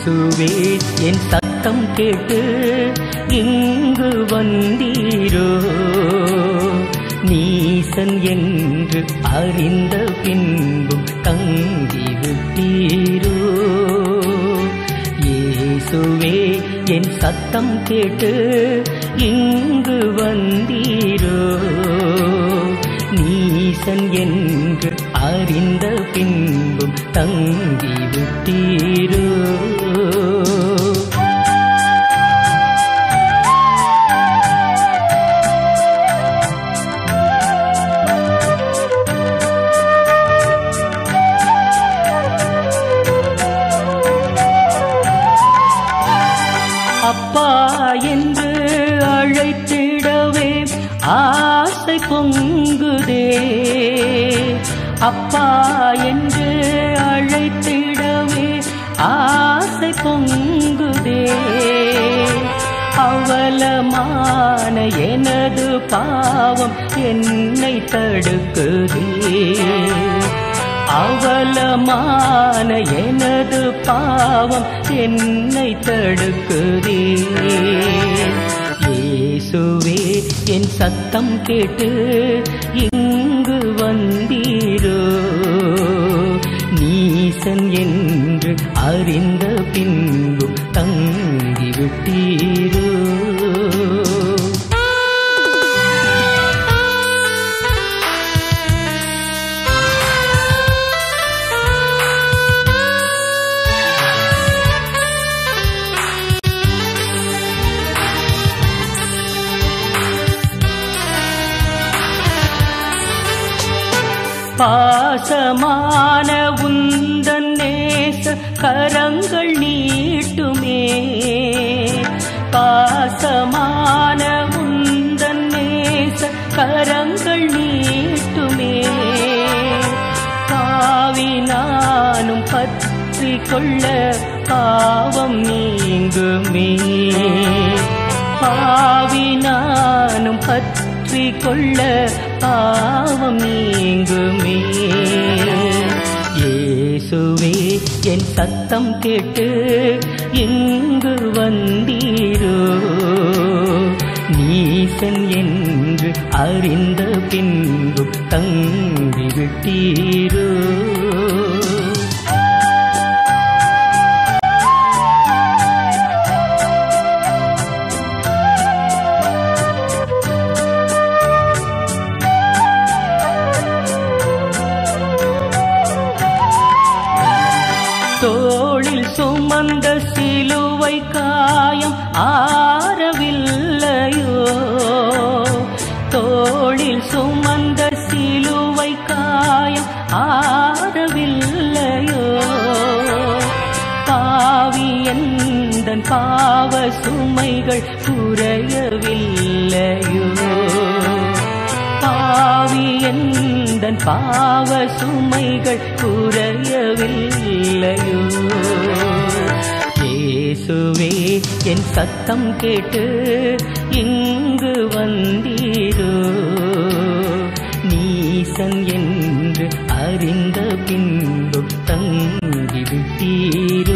இயேசுவே என் சத்தம் கேட்டு இங்கு வந்தீரோ நீசன் என்று அறிந்த பின்பும் தங்கிவிட்டீரோ இயேசுவே என் சத்தம் கேட்டு இங்கு வந்தீரோ நீசன் என்று அறிந்த பின்பும் தங்கிவிட்டீரோ அப்பா என்று அழைத்திடவே ஆசை பொங்குதே அப்பா என்று அழைத்திடவே ஆசை பொங்குதே அவலமான எனது பாவம் என்னை தடுக்குதே அவலமான எனது பாவம் என்னை தடுக்குதே இயேசுவே என் சத்தம் கேட்டு இங்கு வந்தீரோ நீசன் என்று அறிந்த பின்பு தங்கிவிட்டீரோ பாசமான உந்தன் நேச கரங்கள் நீட்டுமே பாசமான உந்தன் நேச கரங்கள் நீட்டுமே பாவி நானும் பற்றி கொள்ள பாவம் நீங்குமே பாவி நானும் பற்றி கொள்ள பாவம் நீங்குமே இயேசுவே என் சத்தம் கேட்டு இங்கு வந்தீரோ நீசன் என்று அறிந்த பின்பு தங்கிவிட்டீரோ தோளில் சுமந்த சிலுவை காயம் ஆறவில்லையோ தோளில் சுமந்த சிலுவை காயம் ஆறவில்லையோ பாவி எந்தன் பாவ சுமைகள் குறையவில்லையோ பாவி எந்தன் பாவ சுமைகள் குறையவில்லையோ இயேசுவே என் சத்தம் கேட்டு இங்கு வந்தீரோ நீசன் என்று அறிந்த பின்பு தங்கிவிட்டீரோ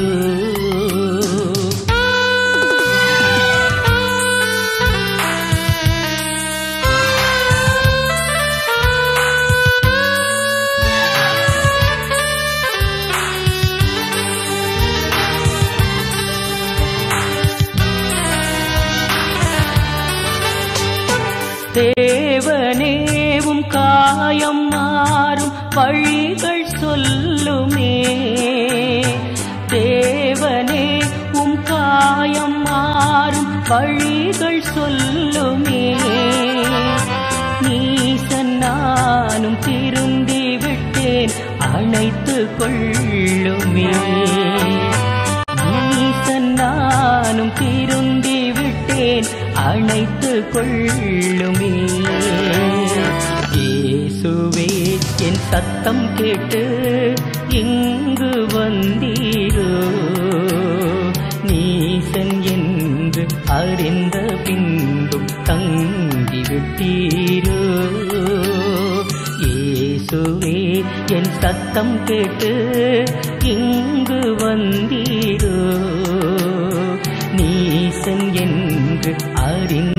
தேவனேவும் காயம் மாறும் வழிகள் சொல்லுமே தேவனே உம் காயம் மாறும் வழிகள் சொல்லுமே நீசன் நானும் திருந்தி விட்டேன் அணைத்து கொள்ளுமே நீசன் நானும் திருந்தி விட்டேன் அணைத்து கொள்ளுமே இயேசுவே என் சத்தம் கேட்டு இங்கு வந்தீரோ நீசன் என்று அறிந்த பின்பும் தங்கிவிட்டீரோ இயேசுவே என் சத்தம் கேட்டு இங்கு வந்தீரோ என்று அறிந்த